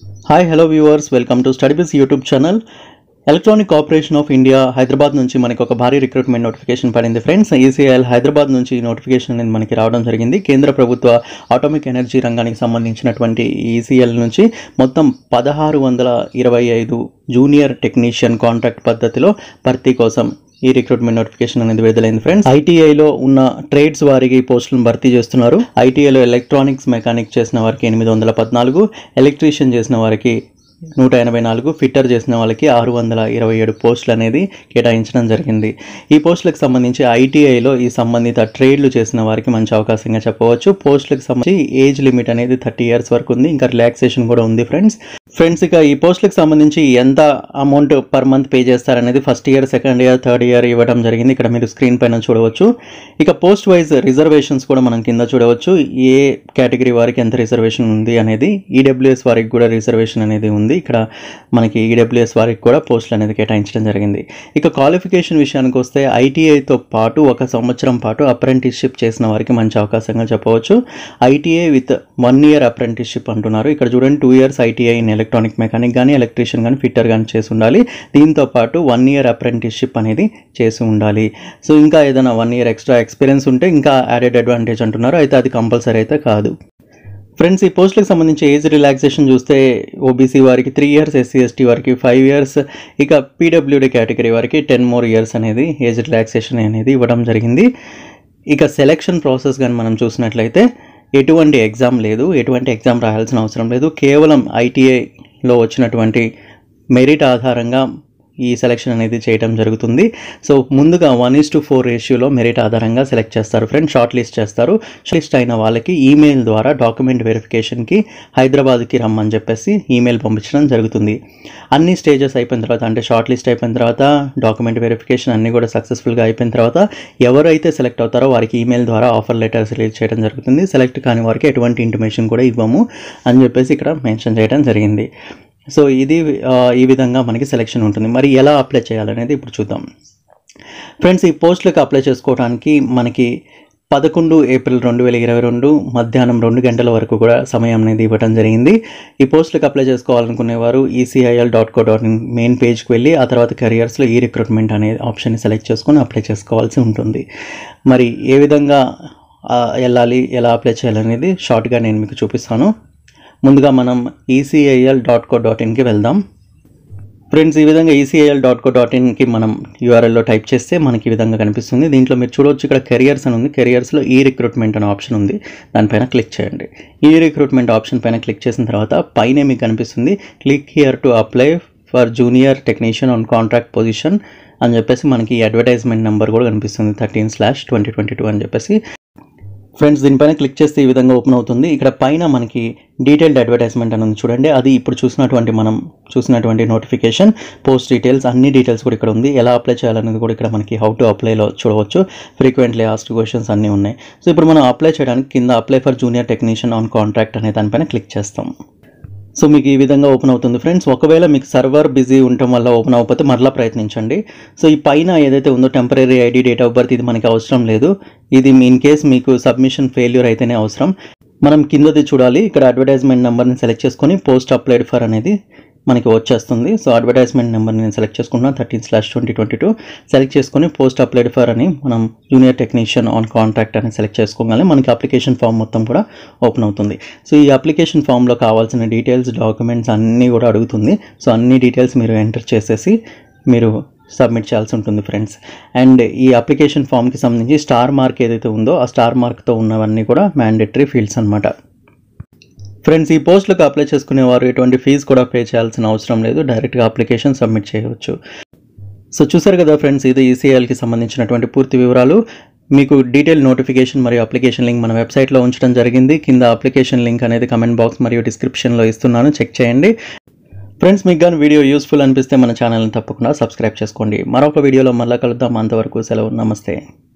hi hello viewers welcome to స్టడీబిస్ YouTube channel Electronic Corporation of India Hyderabad నుంచి మనకి ఒక భారీ రిక్రూట్మెంట్ నోటిఫికేషన్ పడింది ఫ్రెండ్స్ ఈసీఎల్ హైదరాబాద్ నుంచి ఈ నోటిఫికేషన్ అనేది మనకి రావడం జరిగింది కేంద్ర ప్రభుత్వ ఆటోమిక్ ఎనర్జీ రంగానికి సంబంధించినటువంటి ఈసీఎల్ నుంచి మొత్తం పదహారు వందల ఇరవై ఐదు జూనియర్ టెక్నీషియన్ కాంట్రాక్ట్ పద్ధతిలో భర్తీ కోసం ఈ రిక్రూట్మెంట్ నోటిఫికేషన్ అనేది విడుదలైంది ఫ్రెండ్స్ ఐటీఐలో ఉన్న ట్రేడ్స్ వారికి పోస్టులను భర్తీ చేస్తున్నారు ఐటీఐలో ఎలక్ట్రానిక్స్ మెకానిక్ చేసిన వారికి ఎనిమిది వందల పద్నాలుగు ఎలక్ట్రీషియన్ చేసిన వారికి నూట ఎనభై నాలుగు ఫిట్టర్ చేసిన వాళ్ళకి ఆరు వందల ఇరవై ఏడు పోస్టులు అనేది కేటాయించడం జరిగింది ఈ పోస్టులకు సంబంధించి ఐటీఐలో ఈ సంబంధిత ట్రేడ్లు చేసిన వారికి మంచి అవకాశంగా చెప్పవచ్చు పోస్టులకు సంబంధించి ఏజ్ లిమిట్ అనేది థర్టీ ఇయర్స్ వరకు ఉంది ఇంకా రిలాక్సేషన్ కూడా ఉంది ఫ్రెండ్స్ ఫ్రెండ్స్ ఇక ఈ పోస్టులకు సంబంధించి ఎంత అమౌంట్ పర్ మంత్ పే చేస్తారనేది first year second year third year ఇవ్వడం జరిగింది ఇక్కడ మీరు స్క్రీన్ పైన చూడవచ్చు ఇక పోస్ట్ వైజ్ రిజర్వేషన్స్ కూడా మనం కింద చూడవచ్చు ఏ కేటగిరీ వారికి ఎంత రిజర్వేషన్ ఉంది అనేది ఈడబ్ల్యూఎస్ వారికి కూడా రిజర్వేషన్ అనేది ఉంది ఇక్కడ మనకి ఈడబ్ల్యూఎస్ వారికి కూడా పోస్టులు అనేది కేటాయించడం జరిగింది ఇక క్వాలిఫికేషన్ విషయానికి వస్తే ఐటీఐతో పాటు ఒక సంవత్సరం పాటు అప్రెంటిస్షిప్ చేసిన వారికి మంచి అవకాశంగా చెప్పవచ్చు ITI with one year apprenticeship అంటున్నారు ఇక్కడ చూడండి two years ITI in electronic mechanic కానీ ఎలక్ట్రీషియన్ కానీ ఫిట్టర్ కానీ చేసి ఉండాలి దీంతో పాటు వన్ ఇయర్ అప్రెంటిస్షిప్ అనేది చేసి ఉండాలి సో ఇంకా ఏదైనా వన్ ఇయర్ ఎక్స్ట్రా ఎక్స్పీరియన్స్ ఉంటే ఇంకా యాడెడ్ అడ్వాంటేజ్ అంటున్నారు అయితే అది కంపల్సరీ అయితే కాదు ఫ్రెండ్స్ ఈ పోస్టులకు సంబంధించి ఏజ్ రిలాక్సేషన్ చూస్తే ఓబీసీ వారికి త్రీ ఇయర్స్ ఎస్సీ ఎస్టీ వారికి ఫైవ్ ఇయర్స్ ఇక పీడబ్ల్యూడీ కేటగిరీ వారికి టెన్ మోర్ ఇయర్స్ అనేది ఏజ్ రిలాక్సేషన్ అనేది ఇవ్వడం జరిగింది ఇక సెలెక్షన్ ప్రాసెస్ కానీ మనం చూసినట్లయితే ఎటువంటి ఎగ్జామ్ లేదు ఎటువంటి ఎగ్జామ్ రాయాల్సిన అవసరం లేదు కేవలం ఐటీఐలో వచ్చినటువంటి మెరిట్ ఆధారంగా ఈ సెలెక్షన్ అనేది చేయడం జరుగుతుంది సో ముందుగా వన్ ఈస్ టు ఫోర్ రేషియోలో మెరిట్ ఆధారంగా సెలెక్ట్ చేస్తారు ఫ్రెండ్ షార్ట్ లిస్ట్ చేస్తారు షార్ట్ లిస్ట్ అయిన వాళ్ళకి ఈమెయిల్ ద్వారా డాక్యుమెంట్ వెరిఫికేషన్కి హైదరాబాద్కి రమ్మని చెప్పేసి ఈమెయిల్ పంపించడం జరుగుతుంది అన్ని స్టేజెస్ అయిపోయిన తర్వాత అంటే షార్ట్ లిస్ట్ అయిపోయిన తర్వాత డాక్యుమెంట్ వెరిఫికేషన్ అన్నీ కూడా సక్సెస్ఫుల్గా అయిపోయిన తర్వాత ఎవరైతే సెలెక్ట్ అవుతారో వారికి ఈమెయిల్ ద్వారా ఆఫర్ లెటర్స్ రిలీజ్ చేయడం జరుగుతుంది సెలెక్ట్ కాని వారికి ఎటువంటి ఇంటిమేషన్ కూడా ఇవ్వము అని చెప్పేసి ఇక్కడ మెన్షన్ చేయడం జరిగింది సో ఇది ఆ, ఈ విధంగా మనకి సెలెక్షన్ ఉంటుంది మరి ఎలా అప్లై చేయాలనేది ఇప్పుడు చూద్దాం ఫ్రెండ్స్ ఈ పోస్టులకు అప్లై చేసుకోవడానికి మనకి పదకొండు ఏప్రిల్ రెండు వేల ఇరవై రెండు మధ్యాహ్నం రెండు గంటల వరకు కూడా సమయం అనేది ఇవ్వడం జరిగింది ఈ పోస్టులకు అప్లై చేసుకోవాలనుకునేవారు ECIL dot co dot in main పేజ్కి వెళ్ళి ఆ తర్వాత కెరియర్స్లో ఈ రిక్రూట్మెంట్ అనే ఆప్షన్ని సెలెక్ట్ చేసుకొని అప్లై చేసుకోవాల్సి ఉంటుంది మరి ఏ విధంగా ఆ, వెళ్ళాలి ఎలా అప్లై చేయాలనేది షార్ట్గా నేను మీకు చూపిస్తాను ముందుగా మనం ఈసీఐఎల్ డాట్ కో డాట్ ఇన్కి వెళ్దాం ఫ్రెండ్స్ ఈ విధంగా ఈసీఐఎల్ డాట్ కో డాట్ ఇన్కి మనం యూఆర్ఎల్లో టైప్ చేస్తే మనకి ఈ విధంగా కనిపిస్తుంది దీంట్లో మీరు చూడవచ్చు ఇక్కడ కెరియర్స్ అని ఉంది కెరియర్స్లో ఈ రిక్రూట్మెంట్ అనే ఆప్షన్ ఉంది దానిపైన క్లిక్ చేయండి ఈ రిక్రూట్మెంట్ ఆప్షన్ పైన క్లిక్ చేసిన తర్వాత పైన మీకు కనిపిస్తుంది click here to apply for junior technician on contract position అని చెప్పేసి మనకి అడ్వర్టైజ్మెంట్ నెంబర్ కూడా కనిపిస్తుంది thirteen slash twenty twenty two అని చెప్పేసి ఫ్రెండ్స్ దీనిపైన క్లిక్ చేస్తే ఈ విధంగా ఓపెన్ అవుతుంది ఇక్కడ పైన మనకి డీటెయిల్డ్ అడ్వర్టైజ్మెంట్ అని ఉంది చూడండి అది ఇప్పుడు చూసినటువంటి మనం చూసినటువంటి నోటిఫికేషన్ పోస్ట్ డీటెయిల్స్ అన్ని డీటెయిల్స్ కూడా ఇక్కడ ఉంది ఎలా అప్లై చేయాలనేది కూడా ఇక్కడ మనకి హౌ టు అప్లైలో చూడవచ్చు ఫ్రీక్వెంట్లీ ఆస్ట్ క్వశ్చన్స్ అన్నీ ఉన్నాయి సో ఇప్పుడు మనం అప్లై చేయడానికి కింద apply for junior technician on contract అనే దానిపైన క్లిక్ చేస్తాం సో మీకు ఈ విధంగా ఓపెన్ అవుతుంది ఫ్రెండ్స్ ఒకవేళ మీకు సర్వర్ బిజీ ఉండటం వల్ల ఓపెన్ అవ్వకపోతే మరలా ప్రయత్నించండి సో ఈ పైన ఏదైతే ఉందో temporary ID date of birth ఇది మనకి అవసరం లేదు ఇది ఇన్ కేస్ మీకు సబ్మిషన్ ఫెయిల్యూర్ అయితేనే అవసరం మనం కిందది చూడాలి ఇక్కడ అడ్వర్టైజ్మెంట్ నెంబర్ని సెలెక్ట్ చేసుకొని పోస్ట్ అప్లైడ్ ఫర్ అనేది మనకి వచ్చేస్తుంది సో అడ్వర్టైజ్మెంట్ నెంబర్ నేను సెలెక్ట్ చేసుకున్నాను thirteen slash twenty twenty two select చేసుకొని పోస్ట్ అప్లైడ్ ఫర్ అని మనం జూనియర్ టెక్నీషియన్ ఆన్ కాంట్రాక్ట్ అని సెలెక్ట్ చేసుకోగానే మనకి అప్లికేషన్ ఫామ్ మొత్తం కూడా ఓపెన్ అవుతుంది సో ఈ అప్లికేషన్ ఫామ్లో కావాల్సిన డీటెయిల్స్ డాక్యుమెంట్స్ అన్నీ కూడా అడుగుతుంది సో అన్ని డీటెయిల్స్ మీరు ఎంటర్ చేసేసి మీరు సబ్మిట్ చేయాల్సి ఉంటుంది ఫ్రెండ్స్ అండ్ ఈ అప్లికేషన్ ఫామ్కి సంబంధించి స్టార్ మార్క్ ఏదైతే ఉందో ఆ స్టార్ మార్క్తో ఉన్నవన్నీ కూడా మ్యాండేటరీ ఫీల్డ్స్ అనమాట ఫ్రెండ్స్ ఈ పోస్టులకు అప్లై చేసుకునేవారు ఎటువంటి ఫీజు కూడా పే చేయాల్సిన అవసరం లేదు డైరెక్ట్గా అప్లికేషన్ సబ్మిట్ చేయవచ్చు సో చూసారు కదా ఫ్రెండ్స్ ఇది ఈసీఎల్కి సంబంధించినటువంటి పూర్తి వివరాలు మీకు డీటెయిల్ నోటిఫికేషన్ మరియు అప్లికేషన్ లింక్ మన వెబ్సైట్లో ఉంచడం జరిగింది కింద అప్లికేషన్ లింక్ అనేది కమెంట్ బాక్స్ మరియు డిస్క్రిప్షన్లో ఇస్తున్నాను చెక్ చేయండి ఫ్రెండ్స్ మీకు కానీ వీడియో యూస్ఫుల్ అనిపిస్తే మన ఛానల్ని తప్పకుండా సబ్స్క్రైబ్ చేసుకోండి మరొక వీడియోలో మళ్ళీ కలుద్దాం అంతవరకు సెలవు నమస్తే